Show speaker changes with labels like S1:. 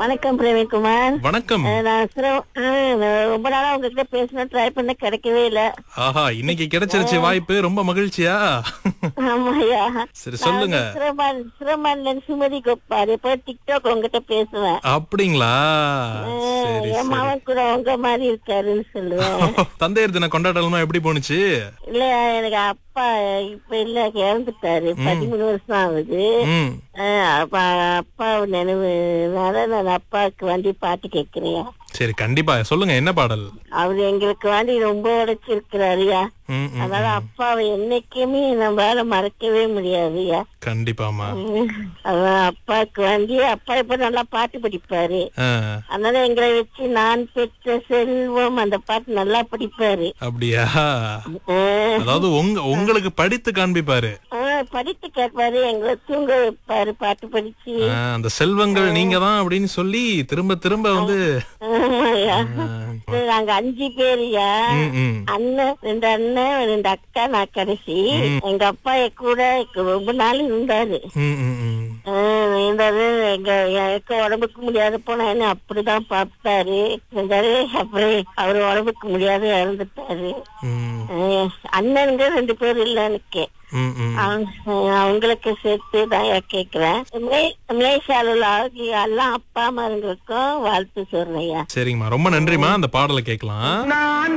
S1: வணக்கம் பிரவீன்குமார்
S2: வணக்கம்
S1: அஹ் நான் சிரம்- அஹ் நான் ரொம்ப நாளா உங்ககிட்ட பேசணும் ட்ரை பண்ண கிடைக்கவே இல்ல
S2: ஆஹா இன்னைக்கு கிடைச்சிருச்சு வாய்ப்பு ரொம்ப மகிழ்ச்சியா
S1: ஆமாயா
S2: சரி சொல்லுங்க
S1: சிரமான் சிரமான்ல சுமதி கோப்பாரு இப்போ டிக்டாக் உங்ககிட்ட பேசுவேன்
S2: அப்படிங்களா
S1: அஹ்
S2: சரி
S1: என் மாவன் கூட உங்க மாதிரி இருக்காருன்னு சொல்லுவேன்
S2: சரி தந்தையர் தின கொண்டாடலாம் எப்படி போணுச்சு
S1: இல்லையா எனக்கு அப்பா இப்ப இல்ல இறந்துட்டாரு பதிமூணு வருஷம் ஆகுது
S2: ம்
S1: அஹ் அப்ப அப்பா நினைவுனால நான் அப்பாவுக்கு வண்டி பாட்டு கேட்கிறேன்
S2: சரி கண்டிப்பா சொல்லுங்க என்ன பாடல்
S1: அவரு எங்களுக்கு வேண்டி ரொம்ப உழைச்சிருக்கிறாருயா
S2: ம், ம்,
S1: அதனால அப்பாவை என்னைக்குமே நம்மளால மறக்கவே முடியாதுயா
S2: கண்டிப்பாமா
S1: அதான் அப்பாவுக்கு வேண்டி அப்பா இப்ப நல்லா பாட்டு படிப்பாரு
S2: ஆ,
S1: அதனால எங்களை வச்சு நான் பெற்ற செல்வம் அந்த பாட்டு நல்லா படிப்பாரு
S2: அப்படியா
S1: ஆஹ்
S2: அதாவது உங்க உங்களுக்கு படித்து காண்பிப்பாரு
S1: ஆஹ் படித்து கேட்பாரு எங்களை தூங்க வைப்பாரு பாட்டு படிச்சு
S2: ஆ, அந்த செல்வங்கள் நீங்க தான் அப்படின்னு சொல்லி திரும்ப திரும்ப வந்து
S1: ஆமாய்யா.
S2: ஆ,
S1: நாங்க அஞ்சு பேருயா
S2: ம், ம்.
S1: அண்ணன் ரெண்டு அண்ணன் ரெண்டு அக்கா நான் கடைசி எங்க அப்பா என் கூட ரொம்ப நாள் இருந்தாரு
S2: ம், ம், ம்.
S1: ஆஹ் இருந்தாரு எங்க எனக்கு உடம்புக்கு முடியாத போனா என்ன அப்படிதான் பார்த்தாரு இருந்தாரு அப்புறம் அவரு உடம்புக்கு முடியாத இறந்துட்டாரு
S2: ம்,
S1: ஆஹ் அண்ணனுங்க ரெண்டு பேர் இல்ல எனக்கு
S2: ம், ம்.
S1: அவங்க- அவங்களுக்கு சேர்த்து தான் கேக்குறேன் மலேசியாவில் ஆகிய எல்லாம் அப்பா அம்மாங்களுக்கும் வாழ்த்து சொல்றேன்
S2: சரிங்கம்மா ரொம்ப நன்றிம்மா அந்த பாடலை கேட்கலாம்